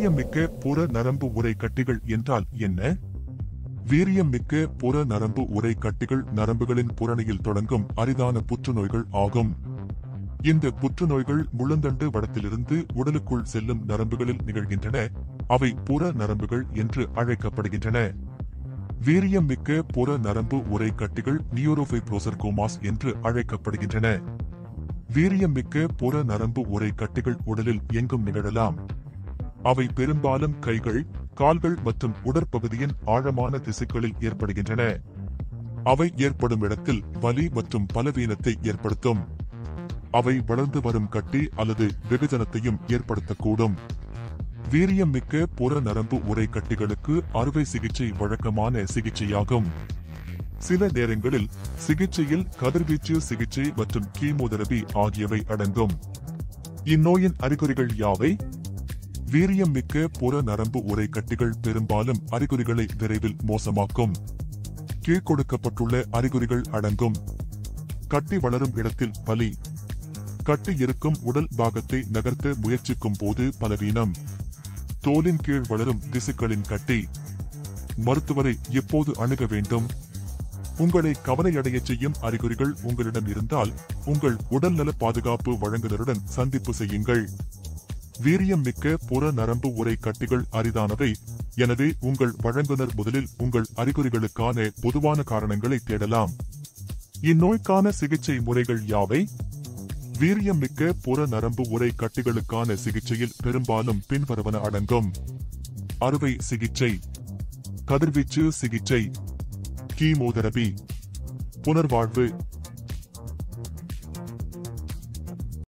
வீரியமிக்க புற நரம்பு உரை கட்டிகள் என்றால் என்ன வீரியமிக்க புற நரம்பு உரை கட்டிகள் நரம்புகளின் புறணியில் தொடங்கும் அரிதான புற்றுநோய்கள் ஆகும் இந்த புற்றுநோய்கள் முள்ளந்தண்டு வடத்திலிருந்து உடலுக்குள் செல்லும் நரம்புகளில் நிகழ்கின்றன அவை புற நரம்புகள் என்று அழைக்கப்படுகின்றன வீரியமிக்க புற நரம்பு உரை கட்டிகள் நியூரோஃபைப்ரோசர்கோமாஸ் என்று அழைக்கப்படுகின்றன வீரியமிக்க புற நரம்பு உரை கட்டிகள் உடலில் எங்கும் நிகழலாம் அவை பெரும்பாலும் கைகள் கால்கள் மற்றும் உடற்பகுதியின் ஆழமான திசுக்களில் ஏற்படுகின்றன அவை ஏற்படும் இடத்தில் வலி மற்றும் பலவீனத்தை ஏற்படுத்தும் அவை வளர்ந்து வரும் கட்டி அல்லது வெகுஜனத்தையும் ஏற்படுத்தக்கூடும் வீரியம் மிக்க புற நரம்பு உரை கட்டிகளுக்கு அறுவை சிகிச்சை வழக்கமான சிகிச்சையாகும் சில நேரங்களில் சிகிச்சையில் கதிர்வீச்சு சிகிச்சை மற்றும் கீமோதெரபி ஆகியவை அடங்கும் இந்நோயின் அறிகுறிகள் யாவை வீரியம் மிக்க புற நரம்பு உரை கட்டிகள் பெரும்பாலும் அறிகுறிகளை விரைவில் மோசமாக்கும் கீழ்கொடுக்கப்பட்டுள்ள அறிகுறிகள் அடங்கும் கட்டி வளரும் இடத்தில் வலி கட்டி இருக்கும் உடல் பாகத்தை நகர்த்த முயற்சிக்கும் போது பலவீனம் தோலின் கீழ் வளரும் திசுக்களின் கட்டி மருத்துவரை எப்போது அணுக வேண்டும் உங்களை கவலையடையச் செய்யும் அறிகுறிகள் உங்களிடம் இருந்தால் உங்கள் உடல்நல பாதுகாப்பு வழங்குனருடன் சந்திப்பு செய்யுங்கள் வீரியம் மிக்க புற நரம்பு உரை கட்டிகள் அரிதானவை எனவே உங்கள் வழங்குனர் முதலில் உங்கள் அறிகுறிகளுக்கான பொதுவான காரணங்களை தேடலாம் இந்நோய்க்கான சிகிச்சை முறைகள் யாவை வீரியம் மிக்க புற நரம்பு உரை கட்டிகளுக்கான சிகிச்சையில் பெரும்பாலும் பின்வருவன அடங்கும் அறுவை சிகிச்சை கதிர்வீச்சு சிகிச்சை கீமோதெரபி புனர்வாழ்வு